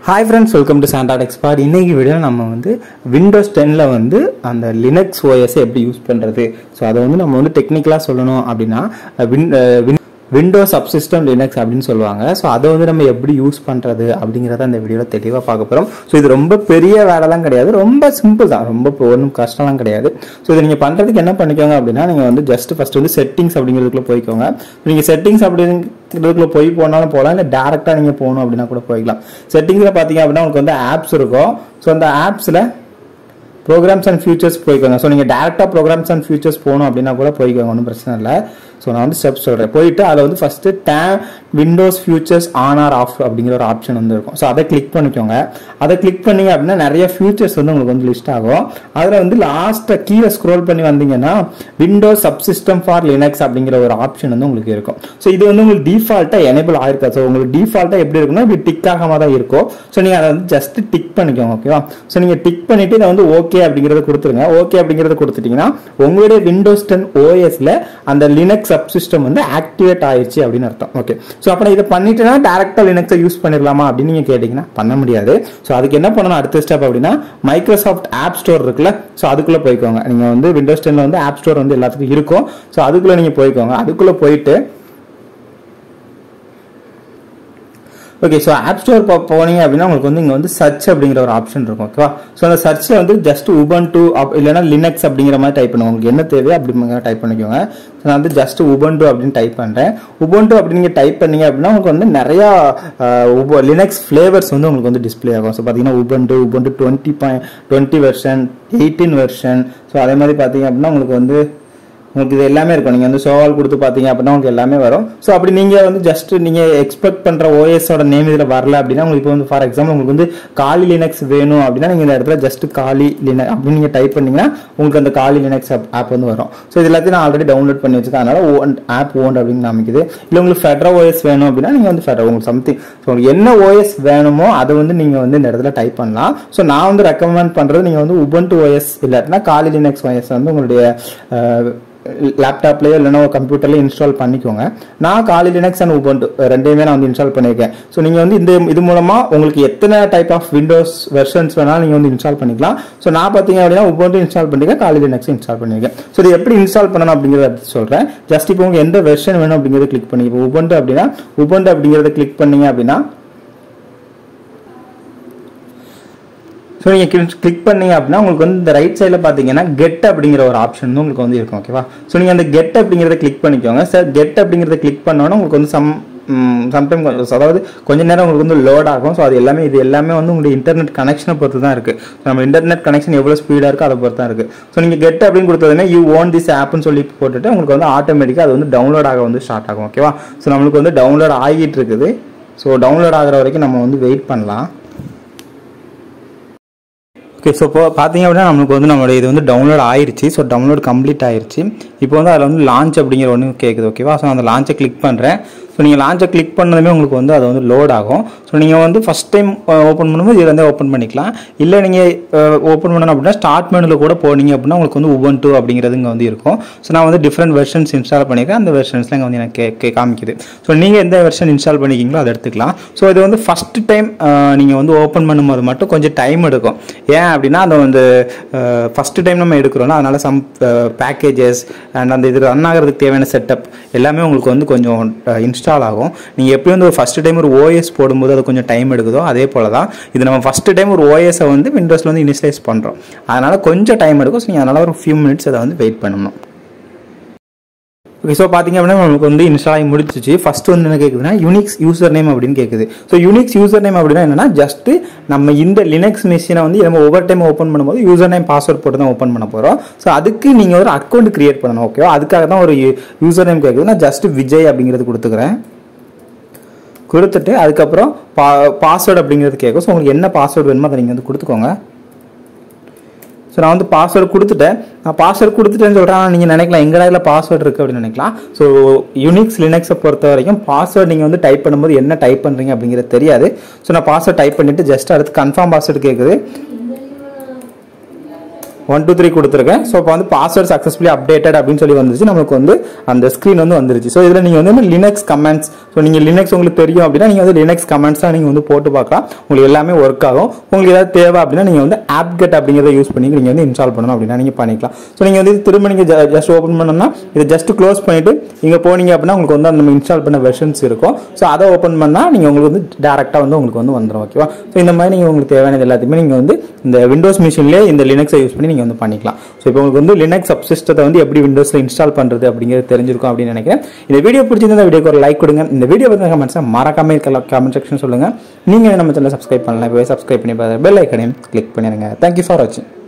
hi friends welcome to சாண்டாட் expert இன்னைக்கு video நம்ம வந்து விண்டோஸ் டென்னில் வந்து அந்த லினக்ஸ் ஓஎஸை எப்படி யூஸ் பண்ணுறது ஸோ அதை வந்து நம்ம வந்து டெக்னிக்கலாக சொல்லணும் அப்படின்னா வின் விண்டோஸ் சப்சிஸ்டம் லினக்ஸ் அப்படின்னு சொல்லுவாங்க ஸோ அதை வந்து நம்ம எப்படி யூஸ் பண்ணுறது அப்படிங்கிறத அந்த வீடியோவில் தெளிவாக பார்க்க போகிறோம் ஸோ இது ரொம்ப பெரிய வேலைலாம் கிடையாது ரொம்ப சிம்பிள் தான் ரொம்ப ஒன்றும் கஷ்டம்லாம் கிடையாது ஸோ இதை நீங்கள் பண்ணுறதுக்கு என்ன பண்ணிக்கோங்க அப்படின்னா நீங்கள் வந்து ஜஸ்ட் ஃபஸ்ட் வந்து செட்டிங்ஸ் அப்படிங்கிறதுக்குள்ள போய்க்கோங்க நீங்கள் செட்டிங்ஸ் அப்படிங்கிறதுக்குள்ள போய் போனாலும் போகலாம் இல்லை டேரெக்டாக நீங்கள் போகணும் அப்படின்னா கூட போய்க்கலாம் செட்டிங்ஸில் பார்த்தீங்க அப்படின்னா உங்களுக்கு வந்து ஆப்ஸ் இருக்கும் ஸோ அந்த ஆப்ஸில் ப்ரோக்ராம்ஸ் அண்ட் ஃபியூச்சர்ஸ் போய்க்கோங்க ஸோ நீங்கள் டேரெக்டாக ப்ரோக்ராம்ஸ் அண்ட் ஃபியூச்சர்ஸ் போகணும் அப்படின்னா கூட போய்க்கோங்க ஒன்றும் பிரச்சனை இல்லை ஸோ நான் வந்து ஸ்டெப்ஸ் சொல்கிறேன் போயிட்டு அதில் வந்து ஃபஸ்ட்டு டே Windows features on or off அப்படிங்கிற ஒரு ஆப்ஷன் வந்து இருக்கும் ஸோ அதை கிளிக் பண்ணிக்கோங்க அதை கிளிக் பண்ணீங்க அப்படின்னா நிறைய ஃபியூச்சர்ஸ் வந்து உங்களுக்கு வந்து லிஸ்ட் ஆகும் அதில் வந்து லாஸ்ட்டை கீழே ஸ்க்ரோல் பண்ணி வந்தீங்கன்னா விண்டோஸ் சப்சிஸ்டம் ஃபார் லினக்ஸ் அப்படிங்கிற ஒரு ஆப்ஷன் வந்து உங்களுக்கு இருக்கும் ஸோ இது வந்து உங்களுக்கு டிஃபால்ட்டாக எனேபிள் ஆயிருக்கா ஸோ உங்களுக்கு டிஃபால்ட்டாக எப்படி இருக்குன்னா இப்படி டிக் ஆகாம தான் இருக்கும் ஸோ நீங்கள் அதை வந்து ஜஸ்ட் டிக் பண்ணிக்கோங்க ஓகேவா ஸோ நீங்கள் டிக் பண்ணிட்டு இதை வந்து ஓகே அப்படிங்கிறத கொடுத்துருங்க ஓகே அப்படிங்கிறத கொடுத்துட்டீங்கன்னா உங்களுடைய விண்டோஸ் டென் ஓஎஸ்ல அந்த லினக்ஸ் சப்சிஸ்டம் வந்து ஆக்டிவேட் ஆயிடுச்சு அப்படின்னு அர்த்தம் ஓகே ஸோ அப்புறம் இதை பண்ணிட்டுனா டேரக்டாக லினக்ஸை யூஸ் பண்ணிடலாமா அப்படின்னு நீங்கள் கேட்டிங்கன்னா பண்ண முடியாது ஸோ அதுக்கு என்ன பண்ணணும் அடுத்த ஸ்டெப் அப்படின்னா மைக்ரோசாஃப்ட் ஆப் ஸ்டோர் இருக்குல்ல ஸோ அதுக்குள்ளே போய்க்கோங்க நீங்கள் வந்து விண்டோஸ் டென்னில் வந்து ஆப் ஸ்டோர் வந்து எல்லாத்துக்கும் இருக்கும் ஸோ அதுக்குள்ளே நீங்கள் போய்க்கோங்க அதுக்குள்ளே போயிட்டு ஓகே ஸோ ஆப் ஸ்டோர் போனீங்க அப்படின்னா உங்களுக்கு வந்து இங்கே வந்து சர்ச் அப்படிங்கிற ஒரு ஆப்ஷன் இருக்கும் ஓகேவா ஸோ அந்த சர்ச்சில் வந்து ஜஸ்ட் உபன் டூ இல்லைனா லினக்ஸ் அப்படிங்கிற மாதிரி டைப் பண்ணுவோம் உங்களுக்கு என்ன தேவையோ அப்படி டைப் பண்ணிக்கோங்க ஸோ நான் வந்து ஜஸ்ட் உபன்டு அப்படின்னு டைப் பண்ணுறேன் உபன்டு அப்படிங்க டைப் பண்ணீங்க அப்படின்னா உங்களுக்கு வந்து நிறையா லினக்ஸ் ஃப்ளேவர்ஸ் வந்து உங்களுக்கு வந்து டிஸ்பிளே ஆகும் ஸோ பார்த்தீங்கன்னா Ubuntu Ubuntu twenty point twenty version eighteen version so அதே மாதிரி பார்த்தீங்க அப்படின்னா உங்களுக்கு வந்து உங்களுக்கு இது எல்லாமே இருக்கும் நீங்கள் வந்து சோவால் கொடுத்து பார்த்தீங்க அப்படின்னா உங்களுக்கு எல்லாமே வரும் ஸோ அப்படி நீங்கள் வந்து ஜஸ்ட் நீங்கள் எக்ஸ்பெக்ட் பண்ணுற ஓஎஸோட நேம் இதில் வரல அப்படின்னா உங்களுக்கு இப்போ வந்து ஃபார் எக்ஸாம்பிள் உங்களுக்கு வந்து காலி லினக்ஸ் வேணும் அப்படின்னா நீங்கள் இந்த இடத்துல ஜஸ்ட் காலி லினக் அப்படின்னு நீங்கள் டைப் பண்ணீங்கன்னா உங்களுக்கு அந்த காலி லினக்ஸ் ஆப் வந்து வரும் ஸோ இது எல்லாத்தையும் நான் ஆல்ரெடி டவுன்லோட் பண்ணி வச்சுருக்கேன் அதனால ஓன் ஆப் ஓன் அப்படின்னு காமிக்குது இல்லை உங்களுக்கு ஃபெட்ரா ஓஎஸ் வேணும் அப்படின்னா நீங்கள் வந்து ஃபெட்ரா உங்களுக்கு சம்திங் ஸோ உங்களுக்கு என்ன ஓஎஸ் வேணுமோ அதை வந்து நீங்கள் வந்து இந்த இடத்துல டைப் பண்ணலாம் ஸோ நான் வந்து ரெக்கமெண்ட் பண்ணுறது நீங்கள் வந்து உபன் டு ஓஎஸ் இல்லாட்டினா காலி லினக்ஸ் ஓஎஸ் வந்து உங்களுடைய லேப்டாப்லேயோ இல்லைனா கம்ப்யூட்டர்லேயே இன்ஸ்டால் பண்ணிக்கோங்க நான் காலி லினக்ஸ் அண்ட் உபண்ட் ரெண்டையுமே நான் வந்து இன்ஸ்டால் பண்ணியிருக்கேன் ஸோ நீங்கள் வந்து இந்த இது மூலமாக உங்களுக்கு எத்தனை டைப் ஆஃப் விண்டோஸ் வெர்ஷன்ஸ் வேணாலும் நீங்கள் வந்து இன்ஸ்டால் பண்ணிக்கலாம் ஸோ நான் பார்த்தீங்க அப்படின்னா உபண்ட் இன்ஸ்டால் பண்ணியிருக்கேன் காலி லினக்ஸ் இன்ஸ்டால் பண்ணியிருக்கேன் ஸோ இது எப்படி இன்ஸ்டால் பண்ணணும் அப்படிங்கிறத சொல்கிறேன் ஜஸ்ட் இப்போ உங்களுக்கு எந்த வெர்ஷன் வேணும் அப்படிங்கிறத கிளிக் பண்ணி இப்போ உபண்ட் அப்படின்னா உபண்ட் அப்படிங்கிறத கிளிக் பண்ணீங்க அப்படின்னா ஸோ நீங்கள் கிளிக் பண்ணீங்க அப்படின்னா உங்களுக்கு வந்து இந்த ரைட் சைடில் பார்த்தீங்கன்னா கெட் அப்படிங்கிற ஒரு ஆப்ஷன் வந்து உங்களுக்கு வந்து இருக்கும் ஓகேவா ஸோ நீங்கள் அந்த கெட் அப்படிங்கிறத கிளிக் பண்ணிக்கோங்க சார் கெட் அப்படிங்கிறத கிளிக் பண்ணோன்னா உங்களுக்கு வந்து சம் சம்டைம் அதாவது கொஞ்ச நேரம் உங்களுக்கு வந்து லோட் ஆகும் ஸோ அது எல்லாமே இது எல்லாமே வந்து உங்களுடைய இன்டர்நெட் கனெக்ஷனை பொறுத்து தான் இருக்குது நம்ம இன்டர்நெட் கனெக்ஷன் எவ்வளோ ஸ்பீடாக இருக்கோ அதை பொறுத்து தான் இருக்குது ஸோ நீங்கள் கெட் அப்படின்னு கொடுத்ததுமே யூ ஓன் திஸ் ஆப்னு சொல்லி போட்டுட்டு உங்களுக்கு வந்து ஆட்டோமேட்டிக்காக அது வந்து டவுன்லோட் ஆக வந்து ஸ்டார்ட் ஆகும் ஓகேவா ஸோ நம்மளுக்கு வந்து டவுன்லோட் ஆகிட்டு இருக்குது ஸோ டவுன்லோட் ஆகிற வரைக்கும் நம்ம வந்து வெயிட் பண்ணலாம் ஓகே ஸோ இப்போ பார்த்தீங்க அப்படின்னா நம்மளுக்கு வந்து நம்மளுடைய இது வந்து டவுன்லோட் ஆயிருச்சு ஸோ டவுன்லோட் கம்ப்ளீட் ஆயிருச்சு இப்போ வந்து அதில் வந்து லான்ச் அப்படிங்கிற ஒன்று கேட்குது ஓகேவா ஸோ அந்த லான்ச்சை கிளிக் பண்ணுறேன் ஸோ நீங்கள் லான்ச்சை கிளிக் பண்ணதுமே உங்களுக்கு வந்து அது வந்து லோட் ஆகும் ஸோ நீங்கள் வந்து ஃபஸ்ட் டைம் ஓப்பன் பண்ணும்போது இதில் இருந்தே ஓப்பன் பண்ணிக்கலாம் இல்லை நீங்கள் ஓப்பன் பண்ணணும் அப்படின்னா ஸ்டார்ட் மெனுவில் கூட போனீங்க அப்படின்னா உங்களுக்கு வந்து உபன் டூ அப்படிங்கிறது இங்கே வந்து இருக்கும் ஸோ நான் வந்து டிஃப்ரெண்ட் வெர்ஷன்ஸ் இன்ஸ்டால் பண்ணியிருக்கேன் அந்த வெர்ஷன்ஸ்லாம் இங்கே வந்து எனக்கு கே காமிக்குது ஸோ நீங்கள் எந்த வெர்ஷன் இன்ஸ்டால் பண்ணிக்கிங்களோ அதை எடுத்துக்கலாம் ஸோ இது வந்து ஃபஸ்ட்டு டைம் நீங்கள் வந்து ஓப்பன் பண்ணும்போது மட்டும் கொஞ்சம் டைம் எடுக்கும் ஏன் அப்படின்னா அதை வந்து ஃபஸ்ட்டு டைம் நம்ம எடுக்கிறோம்னா அதனால் சம் பேக்கேஜஸ் அண்ட் அந்த இது ரன் ஆகிறதுக்கு தேவையான செட்டப் எல்லாமே உங்களுக்கு வந்து கொஞ்சம் இன்ஸ்டால் இன்ஸ்டால் ஆகும் நீங்கள் எப்படி வந்து ஒரு ஃபஸ்ட்டு டைம் ஒரு ஓஎஸ் போடும்போது அது கொஞ்சம் டைம் எடுக்குதோ அதே போல் தான் இது நம்ம ஃபஸ்ட்டு டைம் ஒரு ஓஎஸை வந்து விண்டோஸில் வந்து இனிஷியலைஸ் பண்ணுறோம் அதனால் கொஞ்சம் டைம் எடுக்கும் ஸோ நீங்கள் அதனால் ஒரு ஃபியூ மினிட்ஸ் அதை வந்து வெயிட் பண்ணணும் ஓகே ஸோ பார்த்தீங்க அப்படின்னா நமக்கு வந்து இன்ஸ்டால் ஆகி முடிச்சிச்சு ஃபர்ஸ்ட் வந்து என்ன கேட்குதுன்னா யூனிக்ஸ் யூசர் நேம் அப்படின்னு கேட்குது ஸோ யூனிக்ஸ் யூசர் நேம் அப்படின்னா என்னன்னா ஜஸ்ட் நம்ம இந்த லினக்ஸ் மிஷினை வந்து நம்ம ஒவ்வொரு டைம் ஓப்பன் பண்ணும்போது யூசர் நேம் பாஸ்வேர்ட் போட்டு தான் ஓப்பன் பண்ண போகிறோம் ஸோ அதுக்கு நீங்கள் ஒரு அக்கௌண்ட் கிரியேட் பண்ணணும் ஓகேவா அதுக்காக தான் ஒரு யூசர் நேம் கேட்குது நான் ஜஸ்ட் விஜய் அப்படிங்கிறது கொடுத்துக்கிறேன் கொடுத்துட்டு அதுக்கப்புறம் பா பாஸ்வேர்டு அப்படிங்கிறது கேட்கும் ஸோ உங்களுக்கு என்ன பாஸ்வேர்டு வேணுமோ அதை நீங்கள் வந்து கொடுத்துக்கோங்க ஸோ நான் வந்து பாஸ்வேர்டு கொடுத்துட்டேன் நான் பாஸ்வேர்டு கொடுத்துட்டேன்னு சொல்கிறேன் நீங்கள் நினைக்கலாம் எங்கடா இதில் பாஸ்வேர்டு இருக்குது அப்படின்னு நினைக்கலாம் ஸோ யூனிக்ஸ் லினக்ஸை பொறுத்த வரைக்கும் பாஸ்வேர்டு நீங்கள் வந்து டைப் பண்ணும்போது என்ன டைப் பண்ணுறீங்க அப்படிங்கிறது தெரியாது ஸோ நான் பாஸ்வேர்டு டைப் பண்ணிவிட்டு ஜஸ்ட் அடுத்து கன்ஃபார்ம் பாஸ்வேர்டு கேட்குது ஒன் டூ த்ரீ கொடுத்துருக்கேன் ஸோ இப்போ வந்து பாஸ்வேர்ட் சக்ஸஸ்ஃபுல்லி அப்டேட்டட் அப்படின்னு சொல்லி வந்துருச்சு நம்மளுக்கு வந்து அந்த ஸ்க்ரீன் வந்து வந்துருச்சு ஸோ இதில் நீங்கள் வந்து லினக்ஸ் கமெண்ட்ஸ் ஸோ நீங்கள் லினக்ஸ் உங்களுக்கு தெரியும் அப்படின்னா நீங்கள் வந்து லினக்ஸ் கமெண்ட்ஸ்லாம் நீங்கள் வந்து போட்டு பார்க்கலாம் உங்களுக்கு எல்லாமே ஒர்க் ஆகும் உங்களுக்கு ஏதாவது தேவை அப்படின்னா நீங்கள் வந்து ஆப்கெட் அப்படிங்கிறத யூஸ் பண்ணி நீங்கள் வந்து இன்ஸ்டால் பண்ணணும் அப்படின்னா நீங்கள் பண்ணிக்கலாம் ஸோ நீங்கள் வந்து இது திரும்ப நீங்கள் ஜஸ்ட் ஓப்பன் பண்ணோம்னா இதை ஜஸ்ட் க்ளோஸ் பண்ணிட்டு இங்கே போனீங்க அப்படின்னா உங்களுக்கு வந்து அந்த நம்ம இன்ஸ்டால் பண்ண வெர்ஷன்ஸ் இருக்கும் ஸோ அதை ஓப்பன் பண்ணால் நீங்கள் உங்களுக்கு வந்து டேரெக்டாக வந்து உங்களுக்கு வந்து வந்துடும் ஓகேவா ஸோ இந்த மாதிரி நீங்கள் உங்களுக்கு தேவையானது எல்லாத்தையுமே நீங்கள் வந்து இந்த விண்டோஸ் மிஷின்லேயே இந்த லினக்ஸை யூஸ் பண்ணி நீங்கள் வந்து பண்ணிக்கலாம் ஸோ இப்போ உங்களுக்கு வந்து லினக்ஸ் சப்சிஸ்டத்தை வந்து எப்படி விண்டோஸில் இன்ஸ்டால் பண்ணுறது அப்படிங்கிறது தெரிஞ்சிருக்கும் அப்படின்னு நினைக்கிறேன் இந்த வீடியோ பிடிச்சிருந்தா வீடியோக்கு ஒரு லைக் கொடுங்க இந்த வீடியோ பற்றி கமெண்ட்ஸை மறக்காம கமெண்ட் செக்ஷன் சொல்லுங்கள் நீங்கள் நம்ம சேனல் சப்ஸ்கிரைப் பண்ணலாம் இப்போ சப்ஸ்கிரைப் பண்ணி பெல் ஐக்கனையும் கிளிக் பண்ணிடுங்க தேங்க்யூ ஃபார் வாட்சிங்